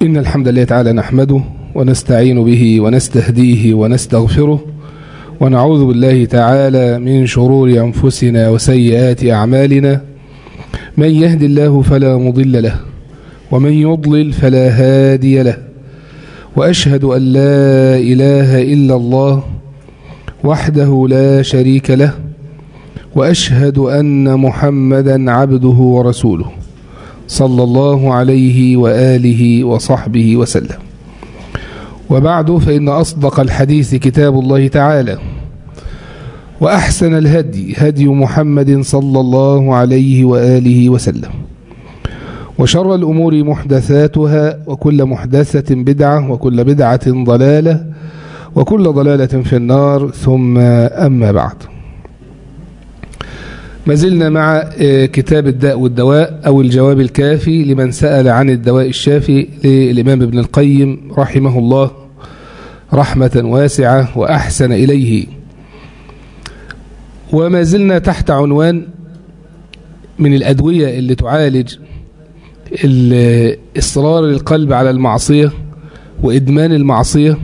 إن الحمد لله تعالى نحمده ونستعين به ونستهديه ونستغفره ونعوذ بالله تعالى من شرور أنفسنا وسيئات أعمالنا من يهد الله فلا مضل له ومن يضلل فلا هادي له وأشهد أن لا إله إلا الله وحده لا شريك له وأشهد أن محمدا عبده ورسوله صلى الله عليه وآله وصحبه وسلم وبعد فإن أصدق الحديث كتاب الله تعالى وأحسن الهدي هدي محمد صلى الله عليه وآله وسلم وشر الأمور محدثاتها وكل محدثة بدعة وكل بدعة ضلالة وكل ضلالة في النار ثم أما بعد ما زلنا مع كتاب الداء والدواء أو الجواب الكافي لمن سأل عن الدواء الشافي للإمام ابن القيم رحمه الله رحمة واسعة وأحسن إليه وما زلنا تحت عنوان من الأدوية اللي تعالج إصرار القلب على المعصية وإدمان المعصية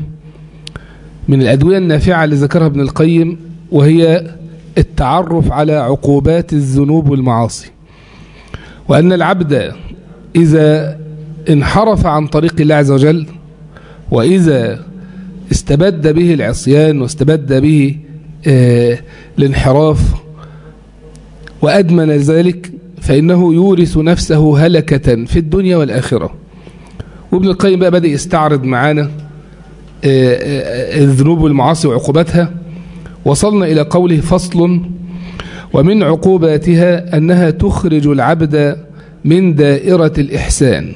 من الأدوية النافعة اللي ذكرها ابن القيم وهي التعرف على عقوبات الذنوب والمعاصي وأن العبد إذا انحرف عن طريق الله عز وجل وإذا استبد به العصيان واستبد به آه الانحراف وأدمن ذلك فإنه يورث نفسه هلكة في الدنيا والآخرة وابن القيم بقى بدأ يستعرض معانا آه آه الذنوب والمعاصي وعقوباتها وصلنا إلى قوله فصل ومن عقوباتها أنها تخرج العبد من دائرة الإحسان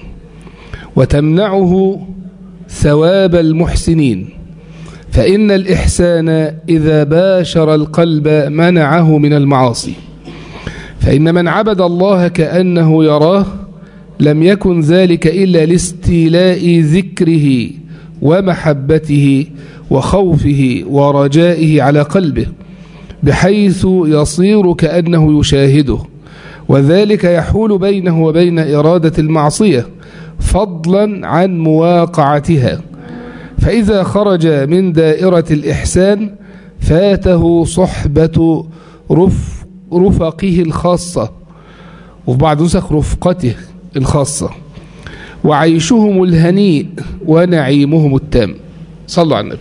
وتمنعه ثواب المحسنين فإن الإحسان إذا باشر القلب منعه من المعاصي فإن من عبد الله كأنه يراه لم يكن ذلك إلا لاستيلاء ذكره ومحبته وخوفه ورجائه على قلبه بحيث يصير كأنه يشاهده وذلك يحول بينه وبين إرادة المعصية فضلا عن مواقعتها فإذا خرج من دائرة الإحسان فاته صحبة رف رفقه الخاصة وفي بعض نسخ رفقته الخاصة وعيشهم الهنيء ونعيمهم التام صلوا على النبي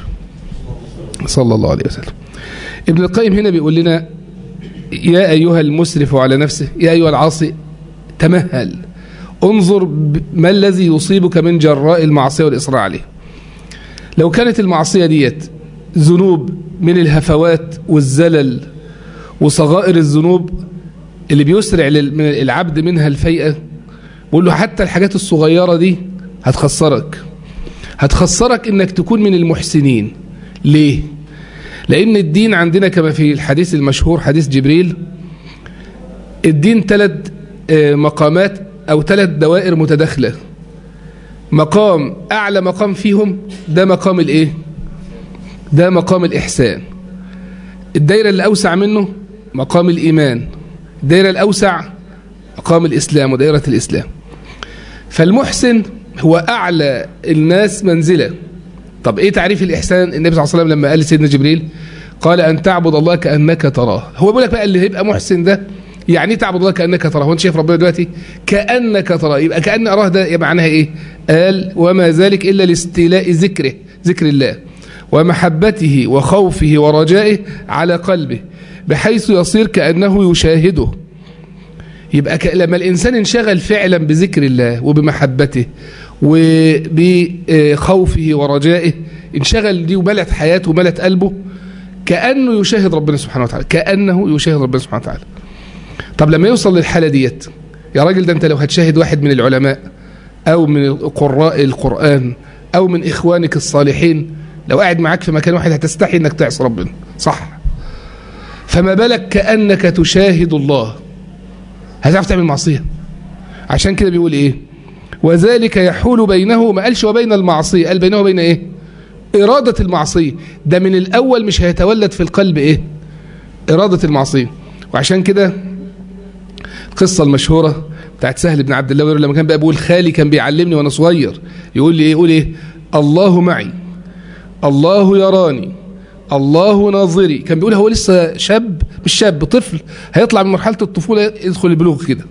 صلى الله عليه وسلم ابن القيم هنا بيقول لنا يا أيها المسرف على نفسه يا أيها العاصي تمهل انظر ما الذي يصيبك من جراء المعصية والإصرار عليه لو كانت المعصية ديت ذنوب من الهفوات والزلل وصغائر الذنوب اللي بيسرع العبد منها الفيئة بقول له حتى الحاجات الصغيرة دي هتخسرك هتخسرك انك تكون من المحسنين ليه لان الدين عندنا كما في الحديث المشهور حديث جبريل الدين ثلاث مقامات او ثلاث دوائر متداخله مقام اعلى مقام فيهم ده مقام الايه ده مقام الاحسان الدايره اللي اوسع منه مقام الايمان الدايره الاوسع مقام الاسلام ودائره الاسلام فالمحسن هو أعلى الناس منزلة طب إيه تعريف الإحسان النبي صلى الله عليه وسلم لما قال لسيدنا جبريل قال أن تعبد الله كأنك تراه هو بيقول لك بقى اللي هيبقى محسن ده يعني تعبد الله كأنك تراه وانت شايف ربنا دلوقتي كأنك تراه يبقى كأن أراه ده يبقى معناها إيه قال وما ذلك إلا لاستيلاء ذكره ذكر الله ومحبته وخوفه ورجائه على قلبه بحيث يصير كأنه يشاهده يبقى لما الإنسان انشغل فعلا بذكر الله وبمحبته وبخوفه ورجائه انشغل دي وملت حياته وملت قلبه كأنه يشاهد ربنا سبحانه وتعالى كأنه يشاهد ربنا سبحانه وتعالى طب لما يوصل للحالة ديت يا راجل ده انت لو هتشاهد واحد من العلماء أو من قراء القرآن أو من إخوانك الصالحين لو قاعد معاك في مكان واحد هتستحي انك تعصي ربنا صح فما بالك كأنك تشاهد الله هتعرف تعمل معصية عشان كده بيقول ايه وذلك يحول بينه ما قالش وبين المعصية قال بينه وبين ايه إرادة المعصية ده من الأول مش هيتولد في القلب ايه إرادة المعصية وعشان كده القصة المشهورة بتاعت سهل بن عبد الله لما كان بقى بيقول خالي كان بيعلمني وانا صغير يقول لي ايه يقول ايه الله معي الله يراني الله ناظري كان بيقول هو لسه شاب مش شاب طفل هيطلع من مرحله الطفوله يدخل البلوغ كده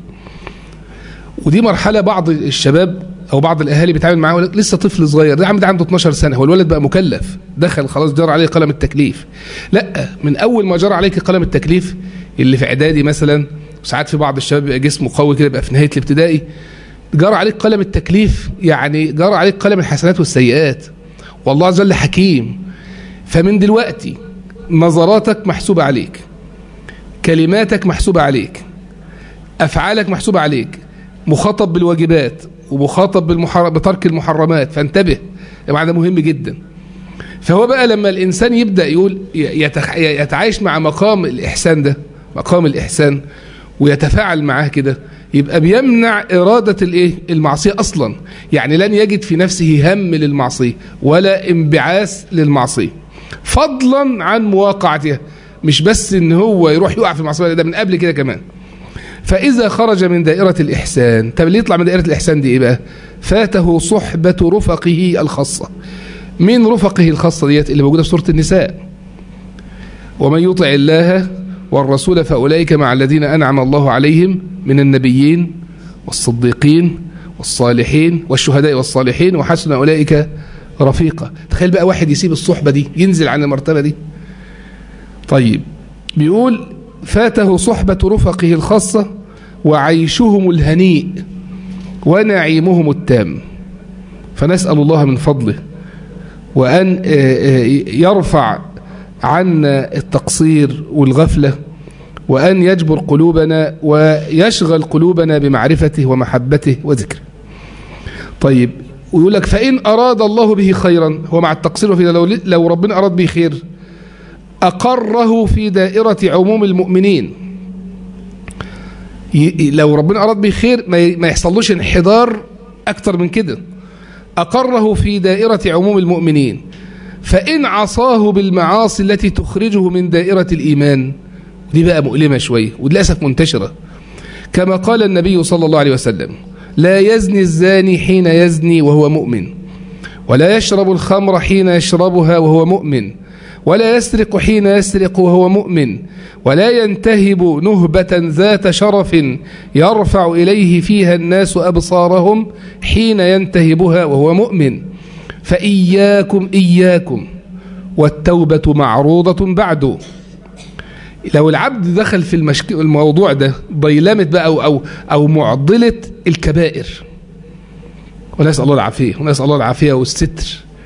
ودي مرحله بعض الشباب او بعض الاهالي بيتعامل معاه يقول لك لسه طفل صغير ده عم ده عنده 12 سنه هو الولد بقى مكلف دخل خلاص جرى عليه قلم التكليف لا من اول ما جرى عليك قلم التكليف اللي في اعدادي مثلا وساعات في بعض الشباب بيبقى جسمه قوي كده بقى في نهايه الابتدائي جرى عليك قلم التكليف يعني جرى عليك قلم الحسنات والسيئات والله عز وجل حكيم فمن دلوقتي نظراتك محسوبة عليك كلماتك محسوبة عليك أفعالك محسوبة عليك مخاطب بالواجبات ومخاطب بالمحر... بترك المحرمات فانتبه معنى مهم جدا فهو بقى لما الإنسان يبدأ يقول يتخ... يتعايش مع مقام الإحسان ده مقام الإحسان ويتفاعل معاه كده يبقى بيمنع إرادة الإيه؟ المعصية أصلا يعني لن يجد في نفسه هم للمعصية ولا انبعاث للمعصية فضلا عن مواقعتها مش بس ان هو يروح يقع في المعصية ده من قبل كده كمان فإذا خرج من دائرة الإحسان طب اللي يطلع من دائرة الإحسان دي إيه بقى فاته صحبة رفقه الخاصة من رفقه الخاصة ديت اللي موجودة في سورة النساء ومن يطع الله والرسول فأولئك مع الذين أنعم الله عليهم من النبيين والصديقين والصالحين والشهداء والصالحين وحسن أولئك رفيقة تخيل بقى واحد يسيب الصحبة دي ينزل عن المرتبة دي طيب بيقول فاته صحبة رفقه الخاصة وعيشهم الهنيء ونعيمهم التام فنسأل الله من فضله وأن يرفع عنا التقصير والغفلة وأن يجبر قلوبنا ويشغل قلوبنا بمعرفته ومحبته وذكره طيب ويقول لك فإن أراد الله به خيرا هو مع التقصير وفي لو, لو ربنا أراد به خير أقره في دائرة عموم المؤمنين لو ربنا أراد به خير ما يحصلوش انحدار أكتر من كده أقره في دائرة عموم المؤمنين فإن عصاه بالمعاصي التي تخرجه من دائرة الإيمان دي بقى مؤلمة شوية وللأسف منتشرة كما قال النبي صلى الله عليه وسلم لا يزني الزاني حين يزني وهو مؤمن ولا يشرب الخمر حين يشربها وهو مؤمن ولا يسرق حين يسرق وهو مؤمن ولا ينتهب نهبة ذات شرف يرفع إليه فيها الناس أبصارهم حين ينتهبها وهو مؤمن فإياكم إياكم والتوبة معروضة بعده لو العبد دخل في المشك... الموضوع ده ضيلمة بقى أو, أو, أو معضلة الكبائر ونسأل الله العافية ونسأل الله العافية والستر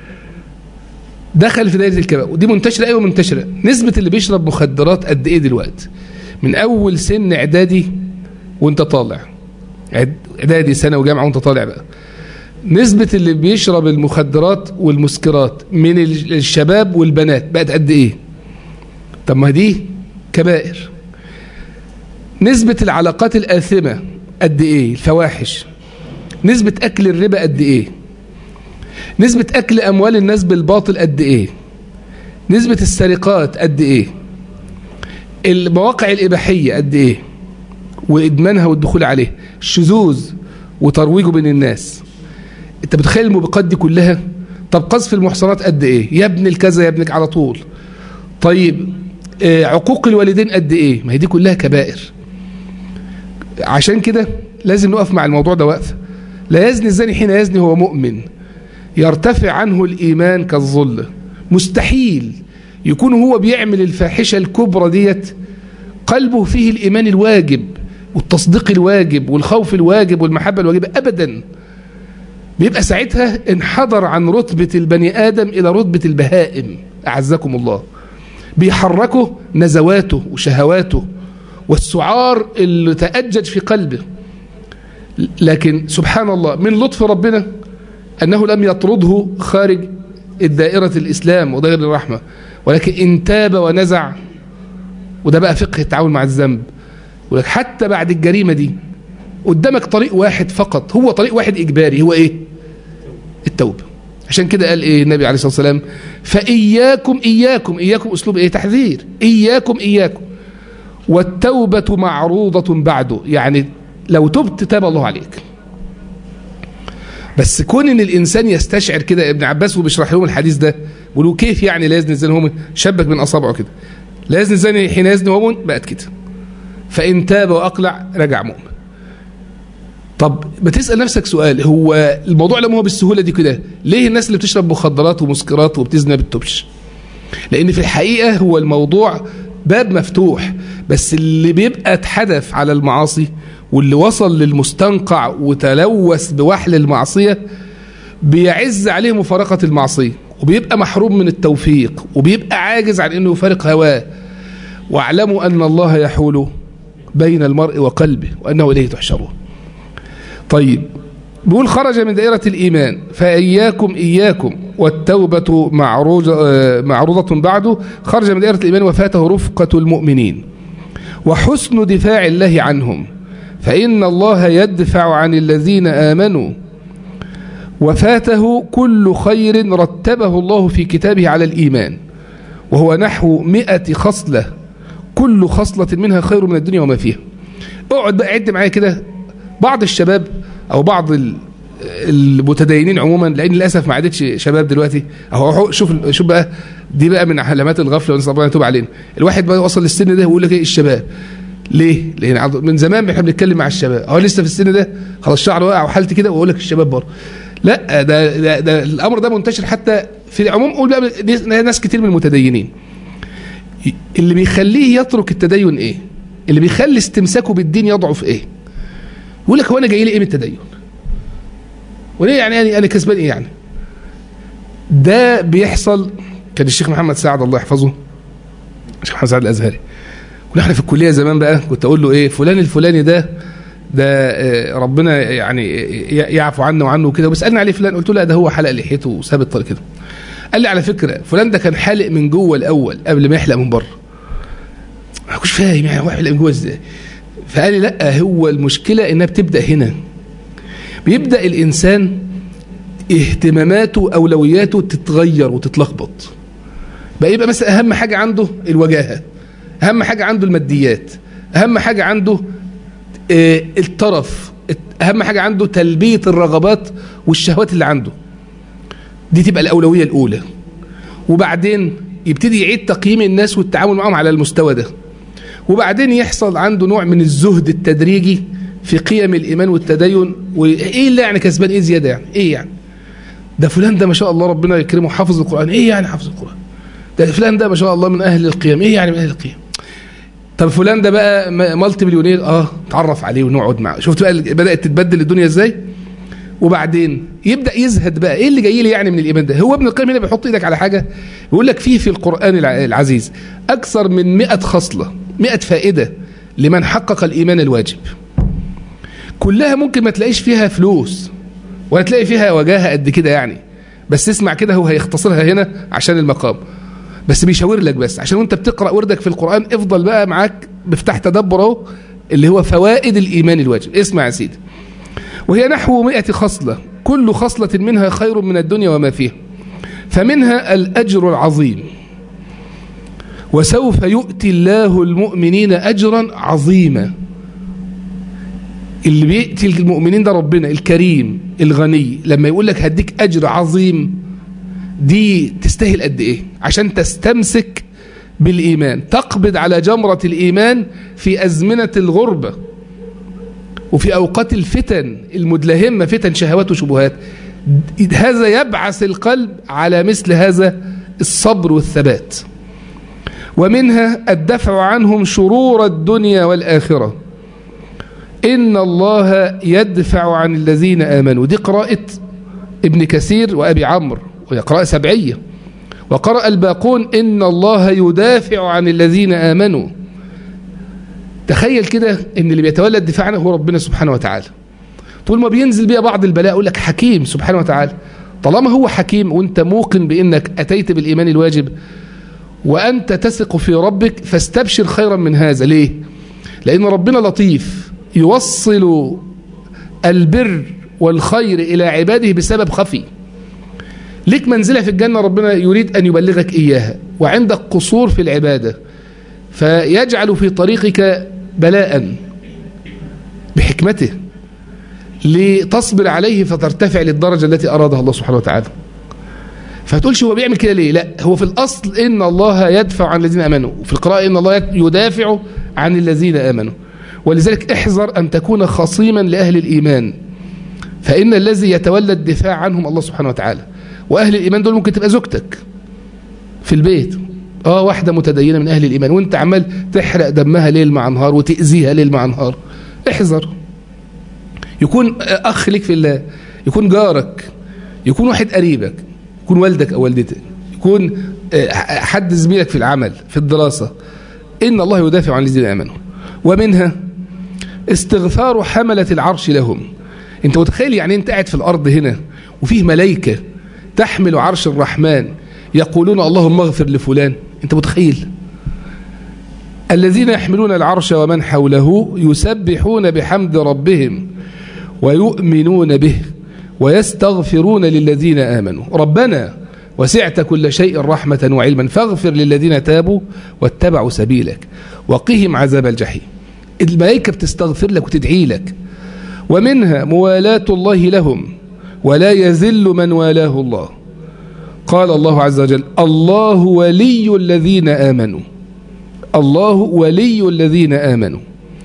دخل في دائرة الكبائر ودي منتشرة أيوة منتشرة نسبة اللي بيشرب مخدرات قد إيه دلوقتي من أول سن إعدادي وأنت طالع إعدادي سنة وجامعة وأنت طالع بقى نسبة اللي بيشرب المخدرات والمسكرات من الشباب والبنات بقت قد إيه طب ما دي كبائر نسبة العلاقات الآثمة قد إيه الفواحش نسبة أكل الربا قد إيه نسبة أكل أموال الناس بالباطل قد إيه نسبة السرقات قد إيه المواقع الإباحية قد إيه وإدمانها والدخول عليه الشذوذ وترويجه بين الناس أنت بتخيل الموبقات دي كلها طب قذف المحصنات قد إيه يا ابن الكذا يا ابنك على طول طيب آه عقوق الوالدين قد إيه ما هي دي كلها كبائر عشان كده لازم نقف مع الموضوع ده وقفه لا يزني الزاني حين يزني هو مؤمن يرتفع عنه الإيمان كالظل مستحيل يكون هو بيعمل الفاحشة الكبرى ديت قلبه فيه الإيمان الواجب والتصديق الواجب والخوف الواجب والمحبة الواجبة أبدا بيبقى ساعتها انحدر عن رتبة البني آدم إلى رتبة البهائم أعزكم الله بيحركه نزواته وشهواته والسعار اللي تأجج في قلبه لكن سبحان الله من لطف ربنا أنه لم يطرده خارج الدائرة الإسلام ودائرة الرحمة ولكن إن تاب ونزع وده بقى فقه التعامل مع الذنب ولك حتى بعد الجريمة دي قدامك طريق واحد فقط هو طريق واحد إجباري هو إيه التوبة عشان كده قال إيه النبي عليه الصلاة والسلام فإياكم إياكم إياكم أسلوب إيه تحذير إياكم إياكم والتوبة معروضة بعده يعني لو تبت تاب الله عليك بس كون ان الانسان يستشعر كده ابن عباس وبيشرح لهم الحديث ده بيقولوا كيف يعني لا يزني الزاني وهو شبك من اصابعه كده لا يزني الزاني حين يزني وهو بقت كده فان تاب واقلع رجع مؤمن طب بتسال نفسك سؤال هو الموضوع لما هو بالسهوله دي كده ليه الناس اللي بتشرب مخدرات ومسكرات وبتزني بتتوبش لان في الحقيقه هو الموضوع باب مفتوح بس اللي بيبقى اتحدث على المعاصي واللي وصل للمستنقع وتلوث بوحل المعصية بيعز عليه مفارقة المعصية وبيبقى محروم من التوفيق وبيبقى عاجز عن انه يفارق هواه واعلموا ان الله يحول بين المرء وقلبه وانه اليه تحشرون طيب بيقول خرج من دائرة الإيمان فإياكم إياكم والتوبة معروضة, معروضة بعده خرج من دائرة الإيمان وفاته رفقة المؤمنين وحسن دفاع الله عنهم فإن الله يدفع عن الذين آمنوا وفاته كل خير رتبه الله في كتابه على الإيمان وهو نحو مئة خصلة كل خصلة منها خير من الدنيا وما فيها اقعد بقى عد معايا كده بعض الشباب أو بعض المتدينين عموما لأن للأسف ما عادتش شباب دلوقتي أهو شوف شوف بقى دي بقى من علامات الغفلة ونسأل الله يتوب علينا الواحد بقى يوصل للسن ده ويقول لك ايه الشباب ليه؟ لان من زمان احنا بنتكلم مع الشباب هو لسه في السن ده خلاص شعره واقع وحالتي كده واقول لك الشباب برضه لا ده, ده, ده الامر ده منتشر حتى في العموم قول بقى ناس كتير من المتدينين اللي بيخليه يترك التدين ايه؟ اللي بيخلي استمساكه بالدين يضعف ايه؟ يقول لك هو انا جاي لي ايه من التدين؟ وليه يعني انا كسبان ايه يعني؟ ده بيحصل كان الشيخ محمد سعد الله يحفظه الشيخ محمد سعد الازهري ونحن في الكليه زمان بقى كنت اقول له ايه فلان الفلاني ده ده ربنا يعني يعفو عنه وعنه وكده وبيسالني عليه فلان قلت له لا ده هو حلق لحيته وساب الطريق كده قال لي على فكره فلان ده كان حالق من جوه الاول قبل ما يحلق من بره ما كنتش فاهم يعني هو يحلق من جوه ازاي فقال لي لا هو المشكله انها بتبدا هنا بيبدا الانسان اهتماماته اولوياته تتغير وتتلخبط بقى يبقى مثلا اهم حاجه عنده الوجاهه اهم حاجه عنده الماديات اهم حاجه عنده اه الطرف اهم حاجه عنده تلبيه الرغبات والشهوات اللي عنده دي تبقى الاولويه الاولى وبعدين يبتدي يعيد تقييم الناس والتعامل معهم على المستوى ده وبعدين يحصل عنده نوع من الزهد التدريجي في قيم الايمان والتدين وايه اللي يعني كسبان ايه زياده يعني ايه يعني ده فلان ده ما شاء الله ربنا يكرمه حافظ القران ايه يعني حافظ القران ده فلان ده ما شاء الله من اهل القيم ايه يعني من اهل القيم طب فلان ده بقى مالتي مليونير اه تعرف عليه ونقعد معاه شفت بقى بدات تتبدل الدنيا ازاي وبعدين يبدا يزهد بقى ايه اللي جاي لي يعني من الايمان ده هو ابن القيم هنا بيحط ايدك على حاجه بيقول لك فيه في القران العزيز اكثر من 100 خصله 100 فائده لمن حقق الايمان الواجب كلها ممكن ما تلاقيش فيها فلوس ولا تلاقي فيها وجاهه قد كده يعني بس اسمع كده هو هيختصرها هنا عشان المقام بس بيشاور لك بس عشان وانت بتقرا وردك في القران افضل بقى معاك مفتاح تدبر اهو اللي هو فوائد الايمان الواجب اسمع يا سيدي وهي نحو 100 خصله كل خصله منها خير من الدنيا وما فيها فمنها الاجر العظيم وسوف يؤتي الله المؤمنين اجرا عظيما اللي بيأتي المؤمنين ده ربنا الكريم الغني لما يقول لك هديك اجر عظيم دي تستاهل قد ايه عشان تستمسك بالايمان تقبض على جمره الايمان في ازمنه الغربه وفي اوقات الفتن المدلهمه فتن شهوات وشبهات هذا يبعث القلب على مثل هذا الصبر والثبات ومنها الدفع عنهم شرور الدنيا والاخره ان الله يدفع عن الذين امنوا دي قراءه ابن كثير وابي عمرو وهي قراءة سبعية وقرأ الباقون إن الله يدافع عن الذين آمنوا تخيل كده إن اللي بيتولى الدفاع عنه هو ربنا سبحانه وتعالى طول ما بينزل بيها بعض البلاء يقول لك حكيم سبحانه وتعالى طالما هو حكيم وانت موقن بأنك أتيت بالإيمان الواجب وأنت تثق في ربك فاستبشر خيرا من هذا ليه لأن ربنا لطيف يوصل البر والخير إلى عباده بسبب خفي ليك منزلة في الجنة ربنا يريد أن يبلغك إياها وعندك قصور في العبادة فيجعل في طريقك بلاء بحكمته لتصبر عليه فترتفع للدرجة التي أرادها الله سبحانه وتعالى فتقولش هو بيعمل كده ليه لا هو في الأصل إن الله يدفع عن الذين آمنوا وفي القراءة إن الله يدافع عن الذين آمنوا ولذلك احذر أن تكون خصيما لأهل الإيمان فإن الذي يتولى الدفاع عنهم الله سبحانه وتعالى وأهل الإيمان دول ممكن تبقى زوجتك في البيت اه واحدة متدينة من أهل الإيمان وانت عمال تحرق دمها ليل مع نهار وتأذيها ليل مع نهار احذر يكون أخ لك في الله يكون جارك يكون واحد قريبك يكون والدك أو والدتك يكون حد زميلك في العمل في الدراسة إن الله يدافع عن الذين آمنوا ومنها استغفار حملة العرش لهم انت متخيل يعني انت قاعد في الأرض هنا وفيه ملائكة تحمل عرش الرحمن يقولون اللهم اغفر لفلان انت متخيل الذين يحملون العرش ومن حوله يسبحون بحمد ربهم ويؤمنون به ويستغفرون للذين آمنوا ربنا وسعت كل شيء رحمة وعلما فاغفر للذين تابوا واتبعوا سبيلك وقهم عذاب الجحيم الملائكة بتستغفر لك وتدعي لك ومنها موالاة الله لهم ولا يذل من والاه الله قال الله عز وجل الله ولي الذين آمنوا الله ولي الذين آمنوا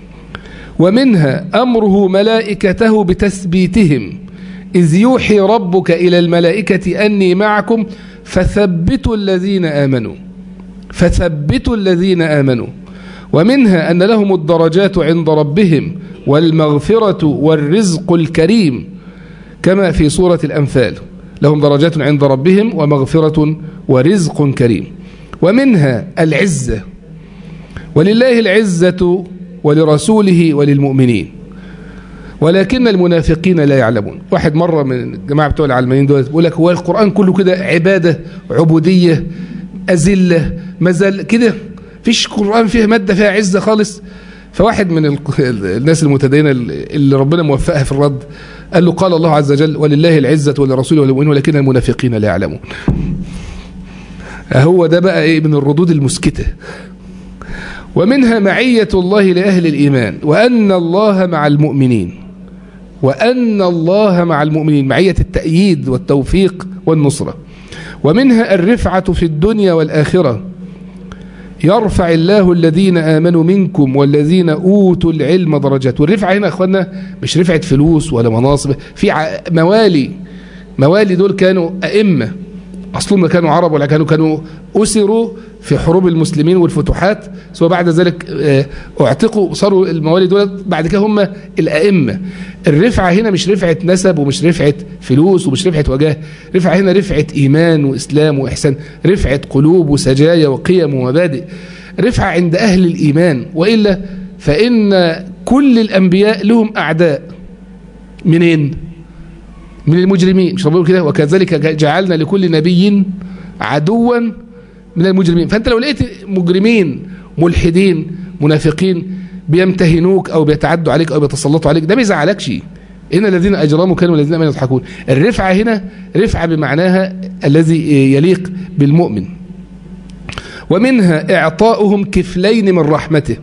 ومنها أمره ملائكته بتثبيتهم إذ يوحي ربك إلى الملائكة أني معكم فثبتوا الذين آمنوا فثبتوا الذين آمنوا ومنها أن لهم الدرجات عند ربهم والمغفرة والرزق الكريم كما في سورة الأنفال لهم درجات عند ربهم ومغفرة ورزق كريم ومنها العزة ولله العزة ولرسوله وللمؤمنين ولكن المنافقين لا يعلمون واحد مرة من الجماعة بتوع العلمانيين دول بيقول لك هو القرآن كله كده عبادة عبودية أزلة مازال كده فيش قرآن فيها مادة فيها عزة خالص فواحد من الناس المتدينة اللي ربنا موفقها في الرد قال له قال الله عز وجل ولله العزة ولرسوله وللمؤمنين ولكن المنافقين لا يعلمون هو ده بقى ايه من الردود المسكتة ومنها معية الله لأهل الإيمان وأن الله مع المؤمنين وأن الله مع المؤمنين معية التأييد والتوفيق والنصرة ومنها الرفعة في الدنيا والآخرة يرفع الله الذين آمنوا منكم والذين أوتوا العلم درجات والرفعة هنا أخوانا مش رفعة فلوس ولا مناصب في موالي موالي دول كانوا أئمة أصلهم كانوا عرب ولا كانوا كانوا أسروا في حروب المسلمين والفتوحات ثم بعد ذلك اعتقوا صاروا الموالي دول بعد كده هم الأئمة الرفعة هنا مش رفعة نسب ومش رفعة فلوس ومش رفعة وجاه رفعة هنا رفعة إيمان وإسلام وإحسان رفعة قلوب وسجايا وقيم ومبادئ رفعة عند أهل الإيمان وإلا فإن كل الأنبياء لهم أعداء منين؟ من المجرمين مش ربنا كده وكذلك جعلنا لكل نبي عدوا من المجرمين فأنت لو لقيت مجرمين ملحدين منافقين بيمتهنوك أو بيتعدوا عليك أو بيتسلطوا عليك ده ما يزعلكش إن الذين أجرموا كانوا الذين آمنوا يضحكون الرفعة هنا رفعة بمعناها الذي يليق بالمؤمن ومنها إعطاؤهم كفلين من رحمته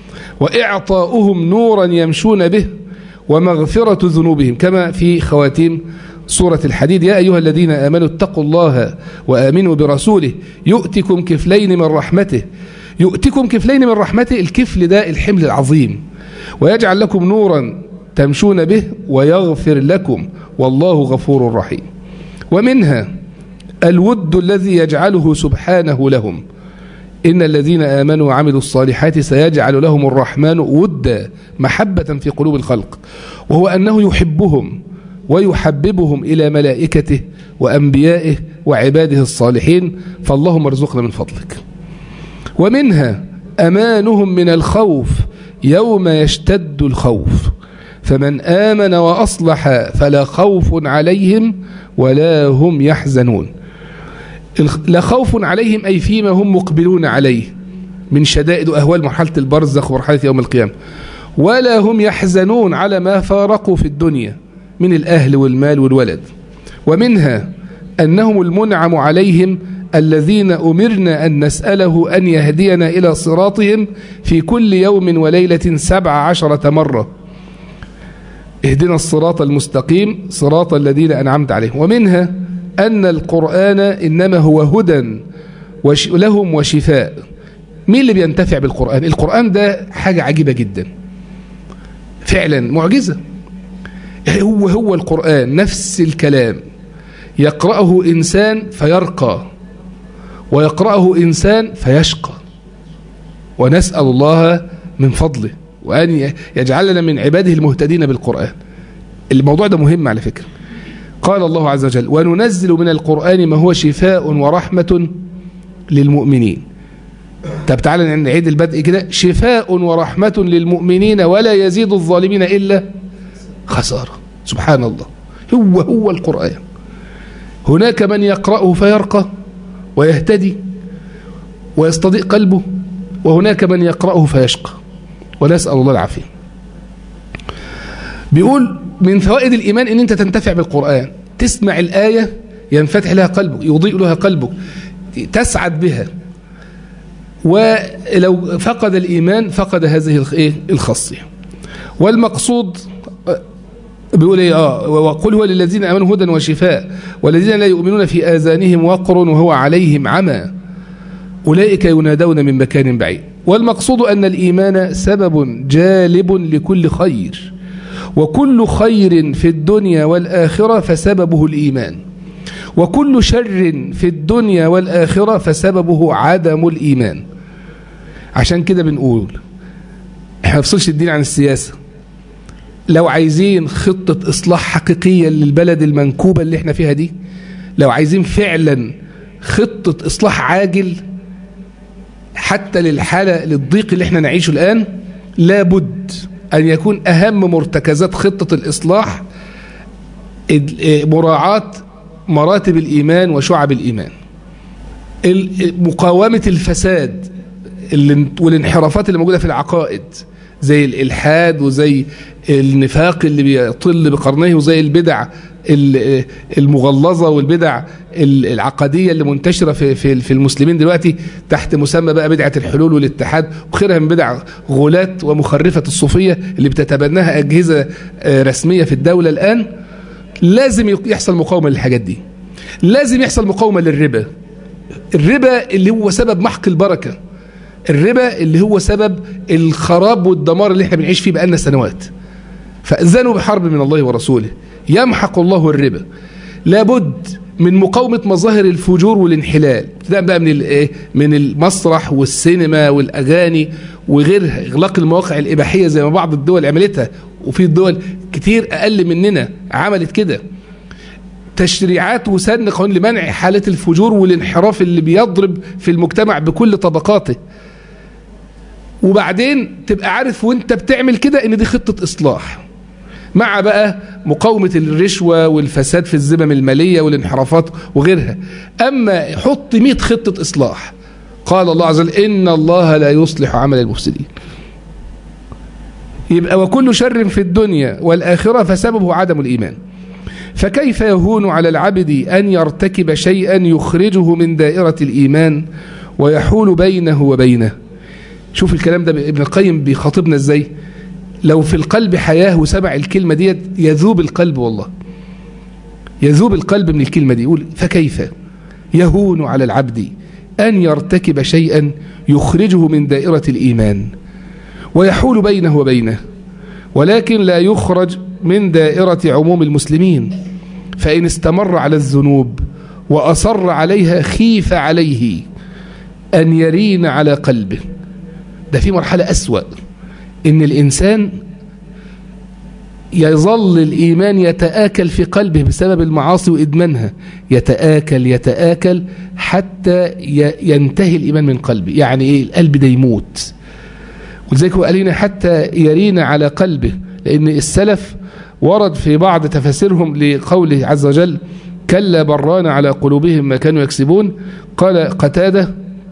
وإعطاؤهم نورا يمشون به ومغفرة ذنوبهم كما في خواتيم سورة الحديد يا أيها الذين آمنوا اتقوا الله وآمنوا برسوله يؤتكم كفلين من رحمته يؤتكم كفلين من رحمته الكفل ده الحمل العظيم ويجعل لكم نورا تمشون به ويغفر لكم والله غفور رحيم ومنها الود الذي يجعله سبحانه لهم إن الذين آمنوا وعملوا الصالحات سيجعل لهم الرحمن ودا محبة في قلوب الخلق وهو أنه يحبهم ويحببهم إلى ملائكته وأنبيائه وعباده الصالحين فاللهم ارزقنا من فضلك ومنها أمانهم من الخوف يوم يشتد الخوف فمن آمن وأصلح فلا خوف عليهم ولا هم يحزنون لا خوف عليهم أي فيما هم مقبلون عليه من شدائد وأهوال مرحلة البرزخ ومرحلة يوم القيامة ولا هم يحزنون على ما فارقوا في الدنيا من الأهل والمال والولد ومنها أنهم المنعم عليهم الذين أمرنا أن نسأله أن يهدينا إلى صراطهم في كل يوم وليلة سبع عشرة مرة اهدنا الصراط المستقيم صراط الذين أنعمت عليهم ومنها أن القرآن إنما هو هدى وش لهم وشفاء مين اللي بينتفع بالقرآن القرآن ده حاجة عجيبة جدا فعلا معجزة هو هو القرآن نفس الكلام يقرأه إنسان فيرقى ويقرأه إنسان فيشقى ونسأل الله من فضله وأن يجعلنا من عباده المهتدين بالقرآن الموضوع ده مهم على فكرة قال الله عز وجل وننزل من القرآن ما هو شفاء ورحمة للمؤمنين طب تعالى نعيد البدء كده شفاء ورحمة للمؤمنين ولا يزيد الظالمين إلا خسارة سبحان الله هو هو القرآن هناك من يقرأه فيرقى ويهتدي ويستضيء قلبه وهناك من يقرأه فيشقى ونسأل الله العافية بيقول من فوائد الإيمان أن أنت تنتفع بالقرآن تسمع الآية ينفتح لها قلبك يضيء لها قلبك تسعد بها ولو فقد الإيمان فقد هذه الخاصية والمقصود بيقول ايه اه وقل هو للذين امنوا هدى وشفاء والذين لا يؤمنون في اذانهم وقر وهو عليهم عمى اولئك ينادون من مكان بعيد والمقصود ان الايمان سبب جالب لكل خير وكل خير في الدنيا والاخره فسببه الايمان وكل شر في الدنيا والاخره فسببه عدم الايمان عشان كده بنقول احنا ما نفصلش الدين عن السياسه لو عايزين خطة إصلاح حقيقية للبلد المنكوبة اللي احنا فيها دي لو عايزين فعلا خطة إصلاح عاجل حتى للحالة للضيق اللي احنا نعيشه الآن لابد أن يكون أهم مرتكزات خطة الإصلاح مراعاة مراتب الإيمان وشعب الإيمان مقاومة الفساد والانحرافات اللي موجودة في العقائد زي الإلحاد وزي النفاق اللي بيطل بقرنيه وزي البدع المغلظة والبدع العقدية اللي منتشرة في, في, في المسلمين دلوقتي تحت مسمى بقى بدعة الحلول والاتحاد وخيرها من بدع غلاة ومخرفة الصوفية اللي بتتبناها أجهزة رسمية في الدولة الآن لازم يحصل مقاومة للحاجات دي لازم يحصل مقاومة للربا الربا اللي هو سبب محق البركة الربا اللي هو سبب الخراب والدمار اللي احنا بنعيش فيه بقالنا سنوات فأذنوا بحرب من الله ورسوله يمحق الله الربا لابد من مقاومة مظاهر الفجور والانحلال ابتداء بقى من من المسرح والسينما والأغاني وغيرها إغلاق المواقع الإباحية زي ما بعض الدول عملتها وفي دول كتير أقل مننا عملت كده تشريعات وسن قانون لمنع حالة الفجور والانحراف اللي بيضرب في المجتمع بكل طبقاته وبعدين تبقى عارف وانت بتعمل كده ان دي خطة اصلاح مع بقى مقاومة الرشوة والفساد في الذمم المالية والانحرافات وغيرها أما حط 100 خطة إصلاح قال الله عز وجل إن الله لا يصلح عمل المفسدين يبقى وكل شر في الدنيا والآخرة فسببه عدم الإيمان فكيف يهون على العبد أن يرتكب شيئا يخرجه من دائرة الإيمان ويحول بينه وبينه شوف الكلام ده ابن القيم بيخاطبنا ازاي لو في القلب حياة وسمع الكلمة ديت يذوب القلب والله يذوب القلب من الكلمة دي يقول فكيف يهون على العبد أن يرتكب شيئا يخرجه من دائرة الإيمان ويحول بينه وبينه ولكن لا يخرج من دائرة عموم المسلمين فإن استمر على الذنوب وأصر عليها خيف عليه أن يرين على قلبه ده في مرحلة أسوأ إن الإنسان يظل الإيمان يتآكل في قلبه بسبب المعاصي وإدمانها يتآكل يتآكل حتى ينتهي الإيمان من قلبه يعني إيه القلب ده يموت ولذلك هو قال لنا حتى يرينا على قلبه لأن السلف ورد في بعض تفاسيرهم لقوله عز وجل كلا بران على قلوبهم ما كانوا يكسبون قال قتاده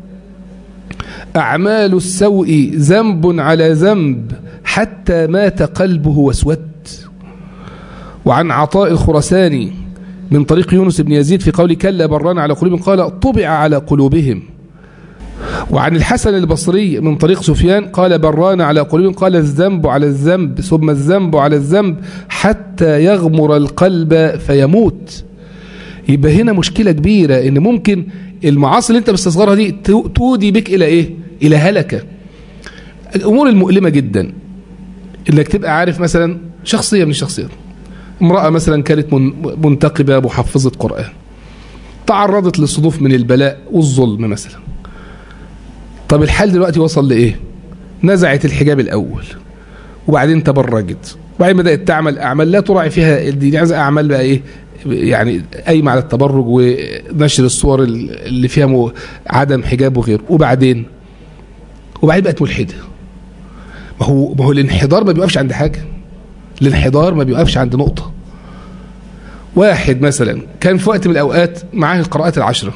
أعمال السوء ذنب على ذنب حتى مات قلبه واسود وعن عطاء الخرساني من طريق يونس بن يزيد في قول كلا بران على قلوبهم قال طبع على قلوبهم وعن الحسن البصري من طريق سفيان قال بران على قلوب قال الذنب على الذنب ثم الذنب على الذنب حتى يغمر القلب فيموت يبقى هنا مشكلة كبيرة ان ممكن المعاصي اللي انت مستصغرها دي تودي بك الى ايه الى هلكة الامور المؤلمة جدا انك تبقى عارف مثلا شخصية من الشخصيات امرأة مثلا كانت منتقبة محفظة قرآن تعرضت للصدوف من البلاء والظلم مثلا طب الحال دلوقتي وصل لإيه نزعت الحجاب الأول وبعدين تبرجت وبعدين بدأت تعمل أعمال لا تراعي فيها دي عايزة أعمال بقى إيه يعني قايمة على التبرج ونشر الصور اللي فيها عدم حجاب وغيره وبعدين وبعدين بقت ملحدة ما هو ما هو الانحدار ما بيوقفش عند حاجة الانحدار ما بيوقفش عند نقطة واحد مثلا كان في وقت من الأوقات معاه القراءات العشرة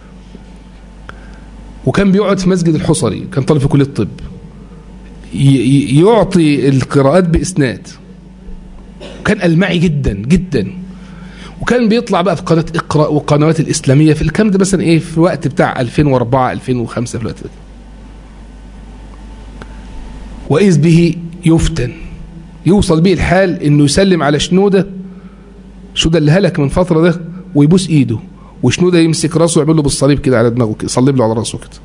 وكان بيقعد في مسجد الحصري كان طالب في كلية الطب يعطي القراءات بإسناد كان ألمعي جدا جدا وكان بيطلع بقى في قناة اقرأ والقنوات الإسلامية في الكلام ده مثلا إيه في الوقت بتاع 2004 2005 في الوقت ده وإذ به يفتن يوصل به الحال إنه يسلم على شنودة شنودة اللي هلك من فترة ده ويبوس إيده وشنودة يمسك راسه ويعمل له بالصليب كده على دماغه كده يصلب له على راسه كده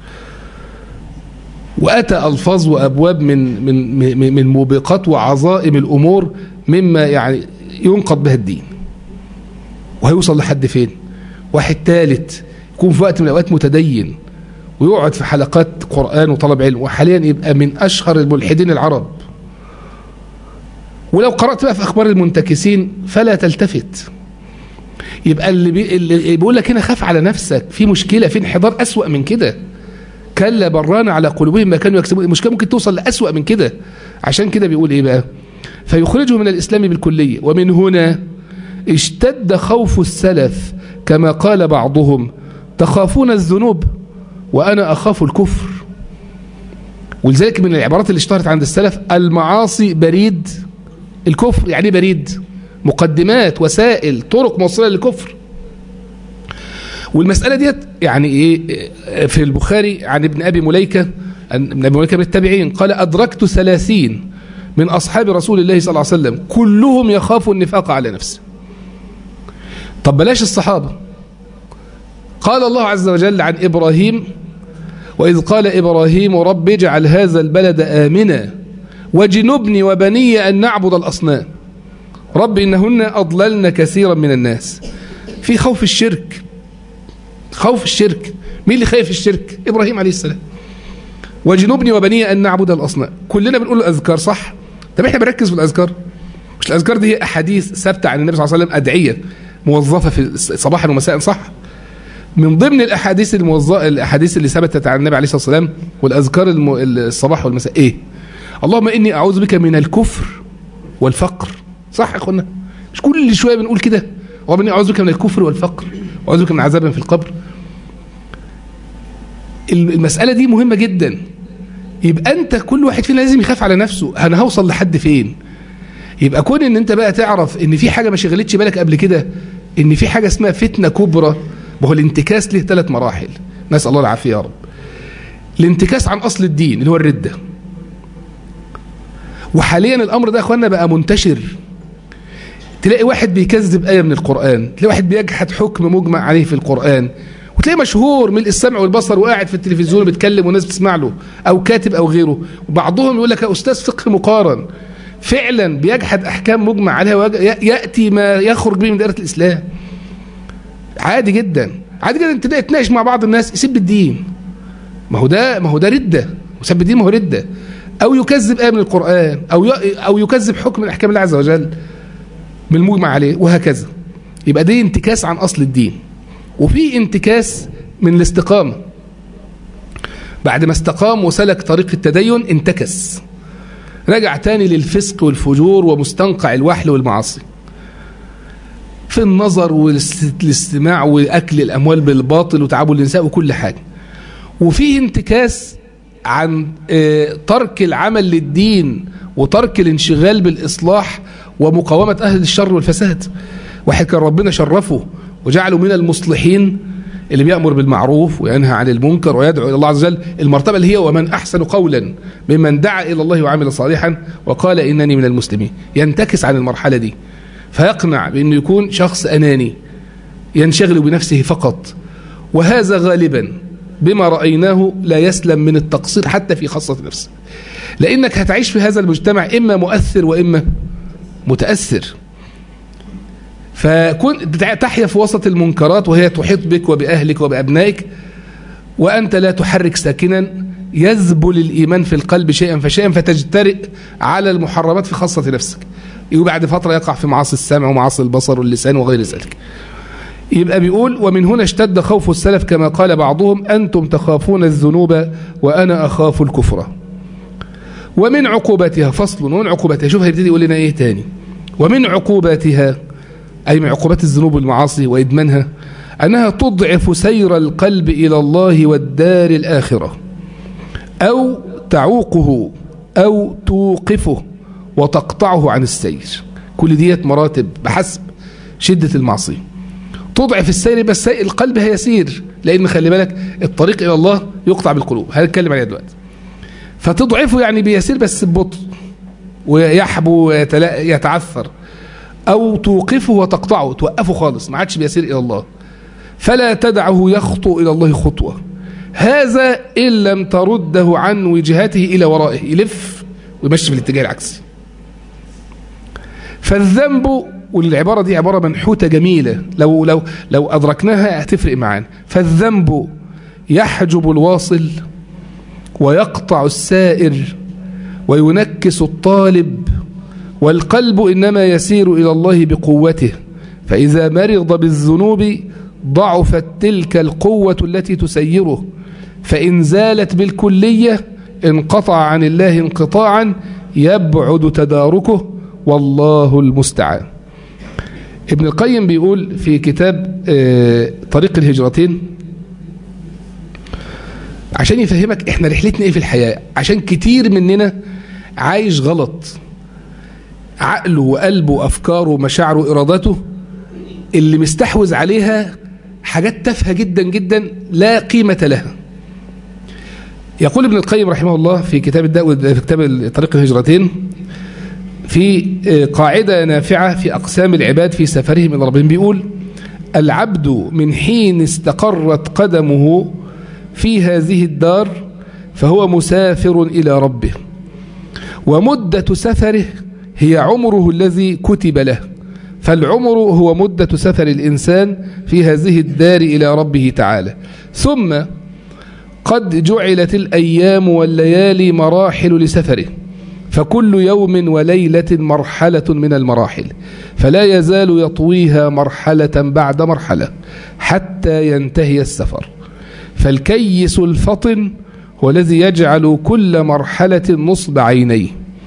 وأتى ألفاظ وأبواب من من من, من موبقات وعظائم الأمور مما يعني ينقض بها الدين وهيوصل لحد فين واحد ثالث يكون في وقت من الأوقات متدين ويقعد في حلقات قرآن وطلب علم وحاليا يبقى من أشهر الملحدين العرب ولو قرأت بقى في أخبار المنتكسين فلا تلتفت يبقى اللي, بي اللي بيقول لك هنا خاف على نفسك في مشكلة في انحدار أسوأ من كده كلا بران على قلوبهم ما كانوا يكسبون المشكلة ممكن توصل لأسوأ من كده عشان كده بيقول إيه بقى فيخرجه من الإسلام بالكلية ومن هنا اشتد خوف السلف كما قال بعضهم تخافون الذنوب وأنا أخاف الكفر ولذلك من العبارات اللي اشتهرت عند السلف المعاصي بريد الكفر يعني بريد مقدمات وسائل طرق موصلة للكفر والمسألة ديت يعني ايه في البخاري عن ابن أبي مليكة ابن أبي مليكة بالتابعين قال أدركت ثلاثين من أصحاب رسول الله صلى الله عليه وسلم كلهم يخاف النفاق على نفسه طب بلاش الصحابة قال الله عز وجل عن إبراهيم وإذ قال إبراهيم رب اجعل هذا البلد آمنا وجنبني وبني أن نعبد الأصنام رب إنهن أضللن كثيرا من الناس في خوف الشرك خوف الشرك مين اللي خايف الشرك إبراهيم عليه السلام وجنبني وبني أن نعبد الأصنام كلنا بنقول الأذكار صح طب احنا بنركز في الأذكار مش الأذكار دي هي أحاديث ثابتة عن النبي صلى الله عليه وسلم أدعية موظفة في صباحا ومساء صح من ضمن الأحاديث الموظفة الأحاديث اللي ثبتت عن النبي عليه الصلاة والسلام والأذكار الم... الصباح والمساء إيه اللهم إني أعوذ بك من الكفر والفقر صح يا اخوانا مش كل شويه بنقول كده اللهم اني اعوذ بك من الكفر والفقر واعوذ بك من عذاب في القبر المساله دي مهمه جدا يبقى انت كل واحد فينا لازم يخاف على نفسه انا هوصل لحد فين يبقى كون ان انت بقى تعرف ان في حاجه ما شغلتش بالك قبل كده ان في حاجه اسمها فتنه كبرى وهو الانتكاس له ثلاث مراحل نسال الله العافيه يا رب الانتكاس عن اصل الدين اللي هو الرده وحاليا الامر ده يا اخوانا بقى منتشر تلاقي واحد بيكذب آية من القرآن تلاقي واحد بيجحد حكم مجمع عليه في القرآن وتلاقي مشهور من السمع والبصر وقاعد في التلفزيون بيتكلم والناس بتسمع له أو كاتب أو غيره وبعضهم يقول لك يا أستاذ فقه مقارن فعلا بيجحد أحكام مجمع عليها يأتي ما يخرج به من دائرة الإسلام عادي جدا عادي جدا تلاقي تناقش مع بعض الناس يسب الدين ما هو ده ما هو ده ردة وسب الدين ما هو ردة أو يكذب آية من القرآن أو أو يكذب حكم من أحكام الله عز وجل من المجمع عليه وهكذا يبقى دي انتكاس عن أصل الدين وفي انتكاس من الاستقامة بعد ما استقام وسلك طريق التدين انتكس رجع تاني للفسق والفجور ومستنقع الوحل والمعاصي في النظر والاستماع وأكل الأموال بالباطل وتعامل النساء وكل حاجة وفي انتكاس عن ترك العمل للدين وترك الانشغال بالإصلاح ومقاومة أهل الشر والفساد واحد كان ربنا شرفه وجعله من المصلحين اللي بيأمر بالمعروف وينهى عن المنكر ويدعو إلى الله عز وجل المرتبة اللي هي ومن أحسن قولا ممن دعا إلى الله وعمل صالحا وقال إنني من المسلمين ينتكس عن المرحلة دي فيقنع بأنه يكون شخص أناني ينشغل بنفسه فقط وهذا غالبا بما رأيناه لا يسلم من التقصير حتى في خاصة نفسه لأنك هتعيش في هذا المجتمع إما مؤثر وإما متأثر فكن تحيا في وسط المنكرات وهي تحيط بك وبأهلك وبأبنائك وأنت لا تحرك ساكنا يذبل الإيمان في القلب شيئا فشيئا فتجترئ على المحرمات في خاصة نفسك وبعد فترة يقع في معاصي السمع ومعاصي البصر واللسان وغير ذلك يبقى بيقول ومن هنا اشتد خوف السلف كما قال بعضهم أنتم تخافون الذنوب وأنا أخاف الكفر ومن عقوبتها فصل ومن عقوبتها شوف هيبتدي يقول لنا ايه تاني ومن عقوباتها أي من عقوبات الذنوب والمعاصي وإدمانها أنها تضعف سير القلب إلى الله والدار الآخرة أو تعوقه أو توقفه وتقطعه عن السير كل ديت مراتب بحسب شدة المعصية تضعف السير بس القلب هيسير لأن خلي بالك الطريق إلى الله يقطع بالقلوب هنتكلم عليها دلوقتي فتضعفه يعني بيسير بس ببطء ويحبو ويتعثر أو توقفه وتقطعه توقفه خالص ما عادش بيسير إلى الله فلا تدعه يخطو إلى الله خطوة هذا إن لم ترده عن وجهته إلى ورائه يلف ويمشي في الاتجاه العكسي فالذنب والعبارة دي عبارة منحوتة جميلة لو, لو, لو أدركناها هتفرق معانا فالذنب يحجب الواصل ويقطع السائر وينكس الطالب والقلب إنما يسير إلى الله بقوته فإذا مرض بالذنوب ضعفت تلك القوة التي تسيره فإن زالت بالكلية انقطع عن الله انقطاعا يبعد تداركه والله المستعان ابن القيم بيقول في كتاب طريق الهجرتين عشان يفهمك احنا رحلتنا ايه في الحياة عشان كتير مننا عايش غلط عقله وقلبه وافكاره ومشاعره وارادته اللي مستحوذ عليها حاجات تافهه جدا جدا لا قيمه لها يقول ابن القيم رحمه الله في كتاب الداء في كتاب طريق الهجرتين في قاعده نافعه في اقسام العباد في سفرهم الى ربهم بيقول العبد من حين استقرت قدمه في هذه الدار فهو مسافر الى ربه ومده سفره هي عمره الذي كتب له فالعمر هو مدة سفر الإنسان في هذه الدار إلى ربه تعالى ثم قد جعلت الأيام والليالي مراحل لسفره فكل يوم وليلة مرحلة من المراحل فلا يزال يطويها مرحلة بعد مرحلة حتى ينتهي السفر فالكيس الفطن هو الذي يجعل كل مرحلة نصب عينيه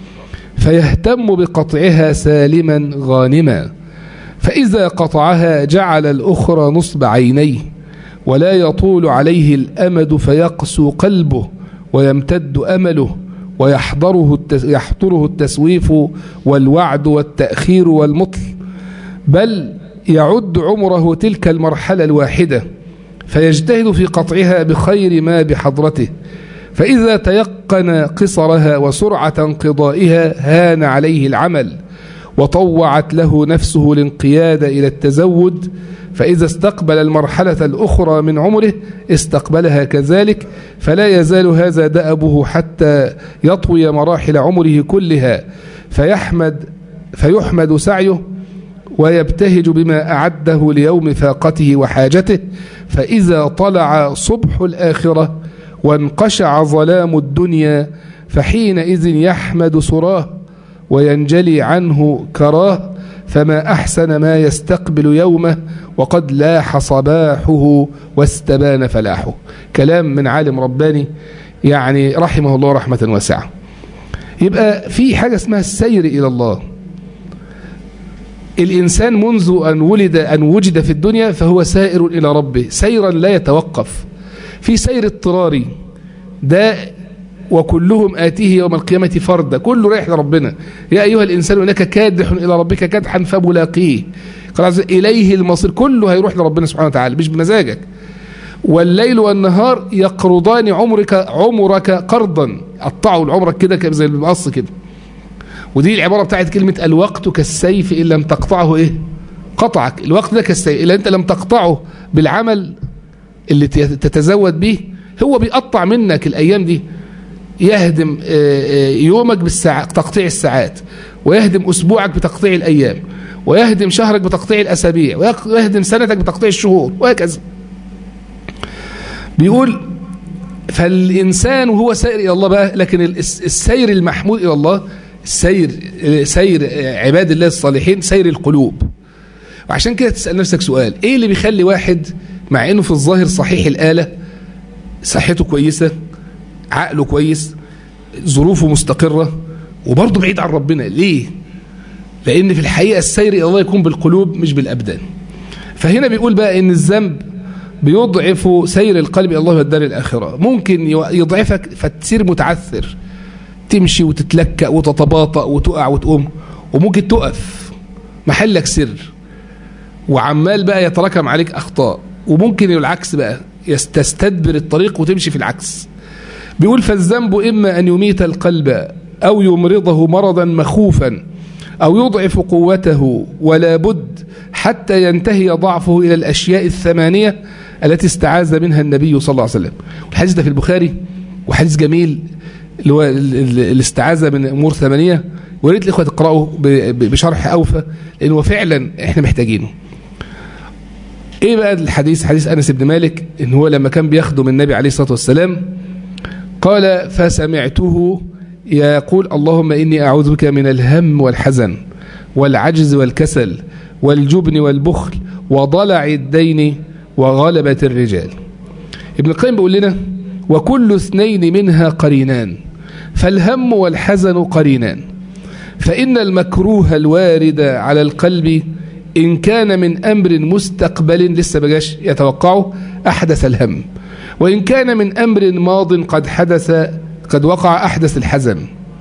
فيهتم بقطعها سالما غانما فإذا قطعها جعل الأخرى نصب عينيه ولا يطول عليه الأمد فيقسو قلبه ويمتد أمله ويحضره يحضره التسويف والوعد والتأخير والمطل بل يعد عمره تلك المرحلة الواحدة فيجتهد في قطعها بخير ما بحضرته فإذا تيقن قصرها وسرعة انقضائها هان عليه العمل وطوعت له نفسه الانقياد إلى التزود فإذا استقبل المرحلة الأخرى من عمره استقبلها كذلك فلا يزال هذا دأبه حتى يطوي مراحل عمره كلها فيحمد فيحمد سعيه ويبتهج بما أعده ليوم فاقته وحاجته فإذا طلع صبح الآخرة وانقشع ظلام الدنيا فحينئذ يحمد سراه وينجلي عنه كراه فما أحسن ما يستقبل يومه وقد لاح صباحه واستبان فلاحه كلام من عالم رباني يعني رحمه الله رحمة واسعة يبقى في حاجة اسمها السير إلى الله الإنسان منذ أن ولد أن وجد في الدنيا فهو سائر إلى ربه سيرا لا يتوقف في سير اضطراري ده وكلهم آتيه يوم القيامة فردا كله رايح لربنا يا أيها الإنسان إنك كادح إلى ربك كدحا فملاقيه خلاص إليه المصير كله هيروح لربنا سبحانه وتعالى مش بمزاجك والليل والنهار يقرضان عمرك عمرك قرضا قطعوا العمرك كده زي المقص كده ودي العبارة بتاعت كلمة الوقت كالسيف إن لم تقطعه إيه قطعك الوقت ده كالسيف إلا أنت لم تقطعه بالعمل اللي تتزود به هو بيقطع منك الأيام دي يهدم يومك بالساعة تقطيع الساعات ويهدم أسبوعك بتقطيع الأيام ويهدم شهرك بتقطيع الأسابيع ويهدم سنتك بتقطيع الشهور وهكذا بيقول فالإنسان وهو سائر إلى الله بقى لكن السير المحمود إلى الله السير سير عباد الله الصالحين سير القلوب وعشان كده تسأل نفسك سؤال ايه اللي بيخلي واحد مع انه في الظاهر صحيح الآلة صحته كويسة عقله كويس ظروفه مستقرة وبرضه بعيد عن ربنا ليه لان في الحقيقة السير الى الله يكون بالقلوب مش بالأبدان فهنا بيقول بقى ان الذنب بيضعف سير القلب الى الله والدار الآخرة ممكن يضعفك فتصير متعثر تمشي وتتلكأ وتتباطأ وتقع وتقوم وممكن تقف محلك سر وعمال بقى يتراكم عليك أخطاء وممكن العكس بقى تستدبر الطريق وتمشي في العكس بيقول فالذنب إما أن يميت القلب أو يمرضه مرضا مخوفا أو يضعف قوته ولا بد حتى ينتهي ضعفه إلى الأشياء الثمانية التي استعاذ منها النبي صلى الله عليه وسلم الحديث ده في البخاري وحديث جميل اللي هو الاستعاذة من أمور ثمانية وريت الإخوة تقرأوا بشرح أوفى لأنه فعلا إحنا محتاجينه إيه بقى الحديث حديث أنس بن مالك إن هو لما كان بيخدم النبي عليه الصلاة والسلام قال فسمعته يقول اللهم إني أعوذ بك من الهم والحزن والعجز والكسل والجبن والبخل وضلع الدين وغلبة الرجال ابن القيم بيقول لنا وكل اثنين منها قرينان فالهم والحزن قرينان فإن المكروه الوارد على القلب إن كان من أمر مستقبل لسه بجاش يتوقعه أحدث الهم وإن كان من أمر ماض قد حدث قد وقع أحدث الحزن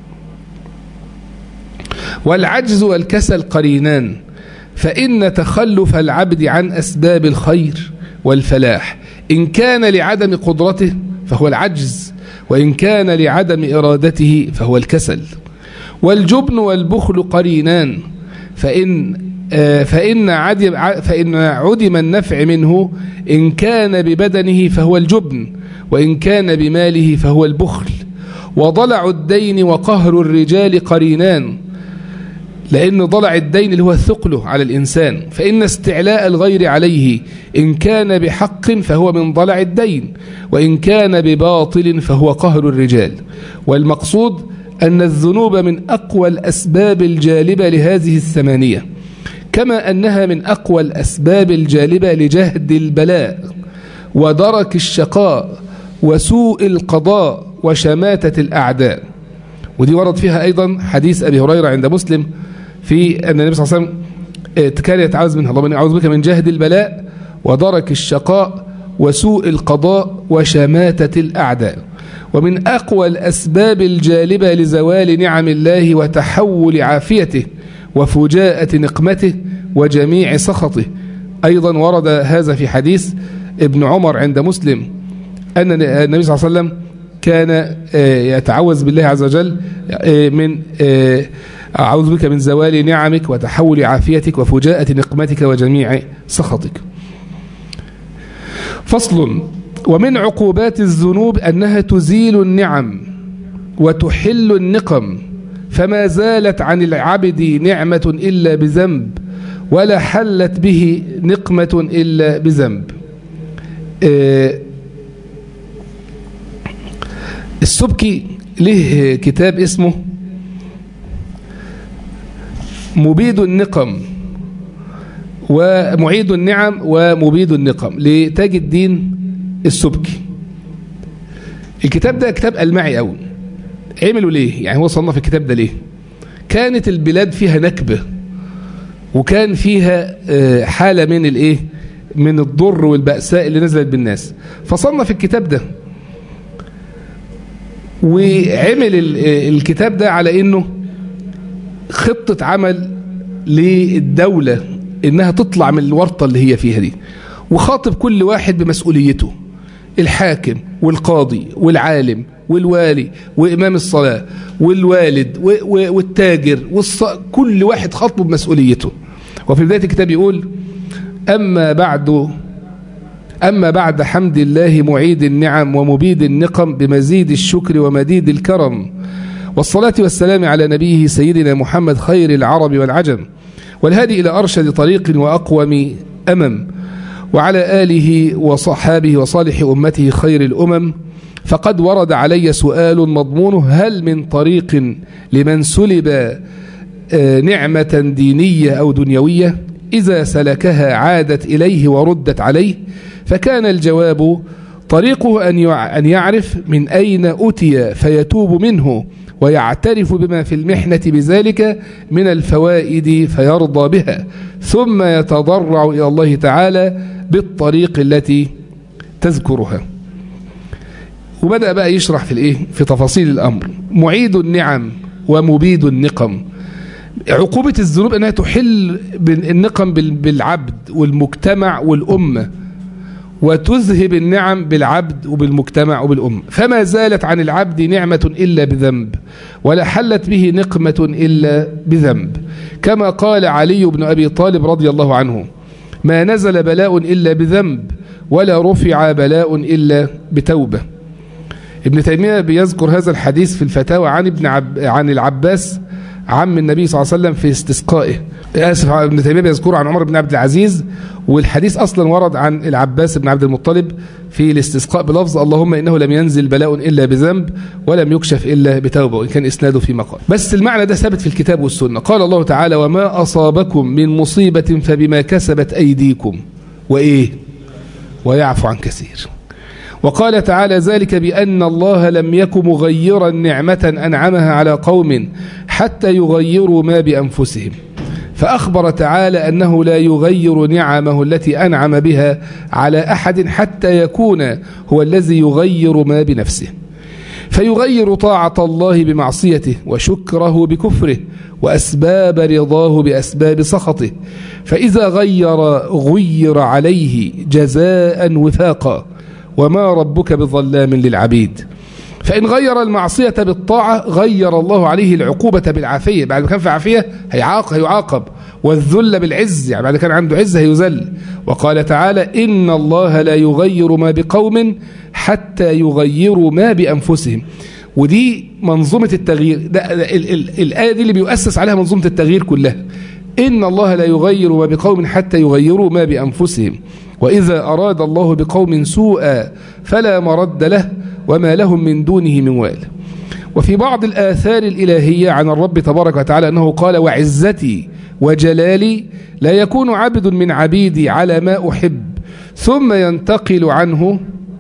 والعجز والكسل قرينان فإن تخلف العبد عن أسباب الخير والفلاح إن كان لعدم قدرته فهو العجز وإن كان لعدم إرادته فهو الكسل والجبن والبخل قرينان فإن فإن عدم فإن عدم النفع منه إن كان ببدنه فهو الجبن وإن كان بماله فهو البخل وضلع الدين وقهر الرجال قرينان لأن ضلع الدين اللي هو الثقل على الإنسان فإن استعلاء الغير عليه إن كان بحق فهو من ضلع الدين وإن كان بباطل فهو قهر الرجال والمقصود أن الذنوب من أقوى الأسباب الجالبة لهذه الثمانية كما أنها من أقوى الأسباب الجالبة لجهد البلاء ودرك الشقاء وسوء القضاء وشماتة الأعداء ودي ورد فيها أيضا حديث أبي هريرة عند مسلم في أن النبي صلى الله عليه وسلم كان يتعوذ منها اللهم أعوذ بك من جهد البلاء ودرك الشقاء وسوء القضاء وشماتة الأعداء ومن أقوى الأسباب الجالبة لزوال نعم الله وتحول عافيته وفجاءة نقمته وجميع سخطه أيضا ورد هذا في حديث ابن عمر عند مسلم أن النبي صلى الله عليه وسلم كان يتعوذ بالله عز وجل من أعوذ بك من زوال نعمك وتحول عافيتك وفجاءة نقمتك وجميع سخطك فصل ومن عقوبات الذنوب أنها تزيل النعم وتحل النقم فما زالت عن العبد نعمة إلا بذنب ولا حلت به نقمة إلا بذنب السبكي له كتاب اسمه مبيد النقم ومعيد النعم ومبيد النقم لتاج الدين السبكي الكتاب ده كتاب ألمعي قوي عملوا ليه يعني هو صنف الكتاب ده ليه كانت البلاد فيها نكبة وكان فيها حالة من الايه من الضر والبأساء اللي نزلت بالناس فصنف الكتاب ده وعمل الكتاب ده على انه خطة عمل للدولة انها تطلع من الورطة اللي هي فيها دي وخاطب كل واحد بمسؤوليته الحاكم والقاضي والعالم والوالي وإمام الصلاة والوالد والتاجر والص... كل واحد خطبه بمسؤوليته وفي بداية الكتاب يقول أما بعد أما بعد حمد الله معيد النعم ومبيد النقم بمزيد الشكر ومديد الكرم والصلاة والسلام على نبيه سيدنا محمد خير العرب والعجم والهادي إلى أرشد طريق وأقوم أمم وعلى آله وصحابه وصالح أمته خير الأمم فقد ورد علي سؤال مضمونه هل من طريق لمن سلب نعمة دينية أو دنيوية إذا سلكها عادت إليه وردت عليه فكان الجواب طريقه أن يعرف من أين أتي فيتوب منه ويعترف بما في المحنة بذلك من الفوائد فيرضى بها ثم يتضرع إلى الله تعالى بالطريق التي تذكرها وبدأ بقى يشرح في الايه في تفاصيل الأمر معيد النعم ومبيد النقم عقوبة الذنوب أنها تحل النقم بالعبد والمجتمع والأمة وتذهب النعم بالعبد وبالمجتمع وبالأمة فما زالت عن العبد نعمة إلا بذنب ولا حلت به نقمة إلا بذنب كما قال علي بن أبي طالب رضي الله عنه ما نزل بلاء إلا بذنب ولا رفع بلاء إلا بتوبة ابن تيمية بيذكر هذا الحديث في الفتاوى عن ابن عب عن العباس عم النبي صلى الله عليه وسلم في استسقائه آسف ابن تيمية بيذكره عن عمر بن عبد العزيز والحديث أصلا ورد عن العباس بن عبد المطلب في الاستسقاء بلفظ اللهم إنه لم ينزل بلاء إلا بذنب ولم يكشف إلا بتوبة وإن كان إسناده في مقال بس المعنى ده ثابت في الكتاب والسنة قال الله تعالى وما أصابكم من مصيبة فبما كسبت أيديكم وإيه ويعفو عن كثير وقال تعالى ذلك بأن الله لم يك مغيرا نعمة أنعمها على قوم حتى يغيروا ما بأنفسهم فأخبر تعالى أنه لا يغير نعمه التي أنعم بها على أحد حتى يكون هو الذي يغير ما بنفسه فيغير طاعة الله بمعصيته وشكره بكفره وأسباب رضاه بأسباب سخطه فإذا غير غير عليه جزاء وفاقا وما ربك بظلام للعبيد فإن غير المعصية بالطاعة غير الله عليه العقوبة بالعافية بعد ما كان في عافية هيعاقب, هيعاقب والذل بالعز يعني بعد كان عنده عز هيذل وقال تعالى إن الله لا يغير ما بقوم حتى يغيروا ما بأنفسهم ودي منظومة التغيير ده ال ال الآية دي اللي بيؤسس عليها منظومة التغيير كلها إن الله لا يغير ما بقوم حتى يغيروا ما بأنفسهم وإذا أراد الله بقوم سوءا فلا مرد له وما لهم من دونه من وال وفي بعض الآثار الإلهية عن الرب تبارك وتعالى أنه قال وعزتي وجلالي لا يكون عبد من عبيدي على ما أحب ثم ينتقل عنه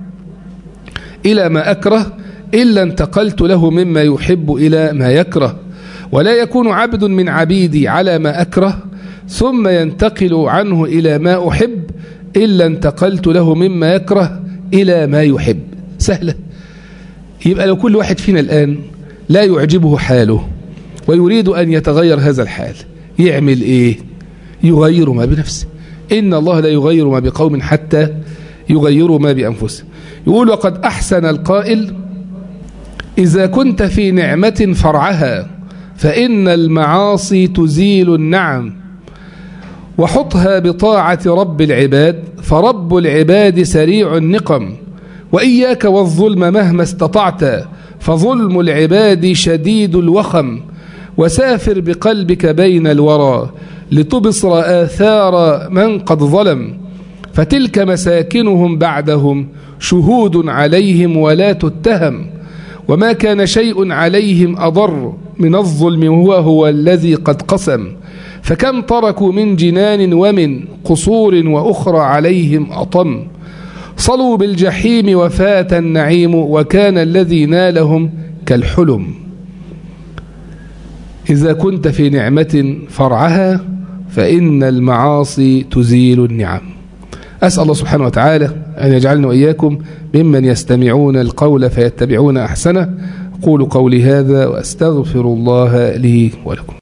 إلى ما أكره إلا انتقلت له مما يحب إلى ما يكره ولا يكون عبد من عبيدي على ما أكره ثم ينتقل عنه إلى ما أحب إلا انتقلت له مما يكره إلى ما يحب سهلة يبقى لو كل واحد فينا الآن لا يعجبه حاله ويريد أن يتغير هذا الحال يعمل إيه يغير ما بنفسه إن الله لا يغير ما بقوم حتى يغيروا ما بأنفسهم يقول وقد أحسن القائل إذا كنت في نعمة فرعها فإن المعاصي تزيل النعم وحطها بطاعة رب العباد فرب العباد سريع النقم وإياك والظلم مهما استطعت فظلم العباد شديد الوخم وسافر بقلبك بين الورى لتبصر آثار من قد ظلم فتلك مساكنهم بعدهم شهود عليهم ولا تتهم وما كان شيء عليهم أضر من الظلم هو هو الذي قد قسم فكم تركوا من جنان ومن قصور وأخرى عليهم أطم صلوا بالجحيم وفات النعيم وكان الذي نالهم كالحلم إذا كنت في نعمة فرعها فإن المعاصي تزيل النعم أسأل الله سبحانه وتعالى أن يجعلنا وإياكم ممن يستمعون القول فيتبعون أحسنه قولوا قولي هذا وأستغفر الله لي ولكم